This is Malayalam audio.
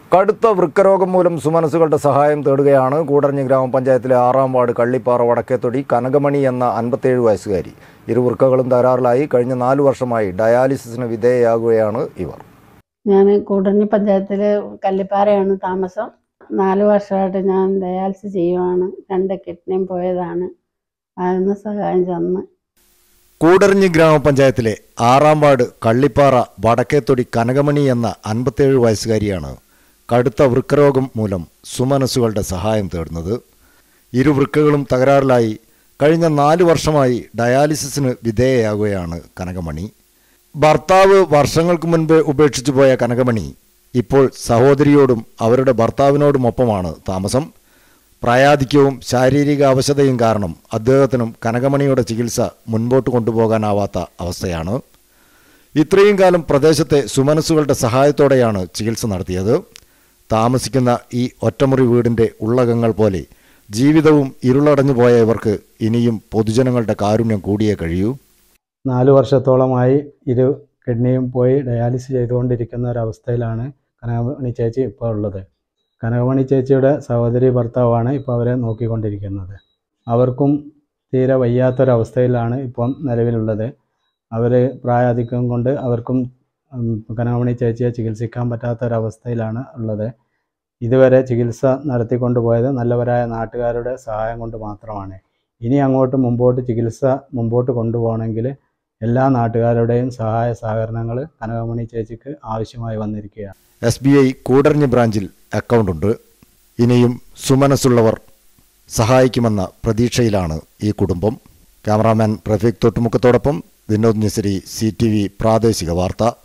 കടുത്ത വൃക്കരോഗം മൂലം സുമനസുകളുടെ സഹായം തേടുകയാണ് കൂടരഞ്ഞി ഗ്രാമപഞ്ചായത്തിലെ ആറാം വാർഡ് കള്ളിപ്പാറ വടക്കേത്തൊടി കനകമണി എന്ന അൻപത്തേഴ് വയസ്സുകാരി ഇരു വൃക്കകളും തകരാറിലായി കഴിഞ്ഞ നാലു വർഷമായി ഡയാലിസിസിന് വിധേയയാകുകയാണ് ഇവർ ഞാൻ കൂടഞ്ഞി പഞ്ചായത്തിൽ കല്ലിപ്പാറയാണ് താമസം നാല് വർഷമായിട്ട് ഞാൻ ഡയാലിസിസ് ചെയ്യുവാണ് രണ്ട് കിഡ്നിയും പോയതാണ് അതിന് സഹായം ചെന്ന് കൂടരഞ്ഞി ഗ്രാമപഞ്ചായത്തിലെ ആറാം വാർഡ് കള്ളിപ്പാറ വടക്കേത്തൊടി കനകമണി എന്ന അൻപത്തേഴ് വയസ്സുകാരിയാണ് കടുത്ത വൃക്കരോഗം മൂലം സുമനസുകളുടെ സഹായം തേടുന്നത് ഇരു വൃക്കകളും തകരാറിലായി കഴിഞ്ഞ നാല് വർഷമായി ഡയാലിസിസിന് വിധേയയാകുകയാണ് കനകമണി ഭർത്താവ് വർഷങ്ങൾക്ക് മുൻപ് ഉപേക്ഷിച്ചു പോയ കനകമണി ഇപ്പോൾ സഹോദരിയോടും അവരുടെ ഭർത്താവിനോടുമൊപ്പമാണ് താമസം പ്രായാധിക്യവും ശാരീരിക അവശതയും കാരണം അദ്ദേഹത്തിനും കനകമണിയുടെ ചികിത്സ മുൻപോട്ട് കൊണ്ടുപോകാനാവാത്ത അവസ്ഥയാണ് ഇത്രയും കാലം പ്രദേശത്തെ സുമനസ്സുകളുടെ സഹായത്തോടെയാണ് ചികിത്സ നടത്തിയത് താമസിക്കുന്ന ഈ ഒറ്റമുറി വീടിൻ്റെ ഉള്ളകങ്ങൾ പോലെ ജീവിതവും ഇരുളടഞ്ഞു പോയ ഇവർക്ക് ഇനിയും പൊതുജനങ്ങളുടെ കാരുണ്യം കൂടിയേ കഴിയൂ നാല് വർഷത്തോളമായി ഇരു കിഡ്നിയും പോയി ഡയാലിസിസ് ചെയ്തുകൊണ്ടിരിക്കുന്ന ഒരവസ്ഥയിലാണ് കനകമണി ചേച്ചി ഇപ്പോൾ ഉള്ളത് കനകമണി ചേച്ചിയുടെ സഹോദരി ഭർത്താവാണ് ഇപ്പോൾ അവരെ നോക്കിക്കൊണ്ടിരിക്കുന്നത് അവർക്കും തീരെ വയ്യാത്തൊരവസ്ഥയിലാണ് ഇപ്പം നിലവിലുള്ളത് അവർ പ്രായാധിക്യം കൊണ്ട് അവർക്കും ഉം, കനകമണി ചേച്ചിയെ ചികിത്സിക്കാൻ പറ്റാത്തൊരവസ്ഥയിലാണ് ഉള്ളത് ഇതുവരെ ചികിത്സ നടത്തിക്കൊണ്ടുപോയത് നല്ലവരായ നാട്ടുകാരുടെ സഹായം കൊണ്ട് മാത്രമാണ് ഇനി അങ്ങോട്ട് മുമ്പോട്ട് ചികിത്സ മുമ്പോട്ട് കൊണ്ടുപോകണമെങ്കിൽ എല്ലാ നാട്ടുകാരുടെയും സഹായ സഹകരണങ്ങൾ കനകമണി ചേച്ചിക്ക് ആവശ്യമായി വന്നിരിക്കുകയാണ് എസ് ബി ഐ കൂടരഞ്ഞി ബ്രാഞ്ചിൽ അക്കൗണ്ടുണ്ട് ഇനിയും സുമനസ്സുള്ളവർ സഹായിക്കുമെന്ന പ്രതീക്ഷയിലാണ് ഈ കുടുംബം ക്യാമറാമാൻ പ്രഫീഖ് തൊട്ടുമുക്കത്തോടൊപ്പം Vinod Nisari C T V പ്രാദേശിക വാർത്ത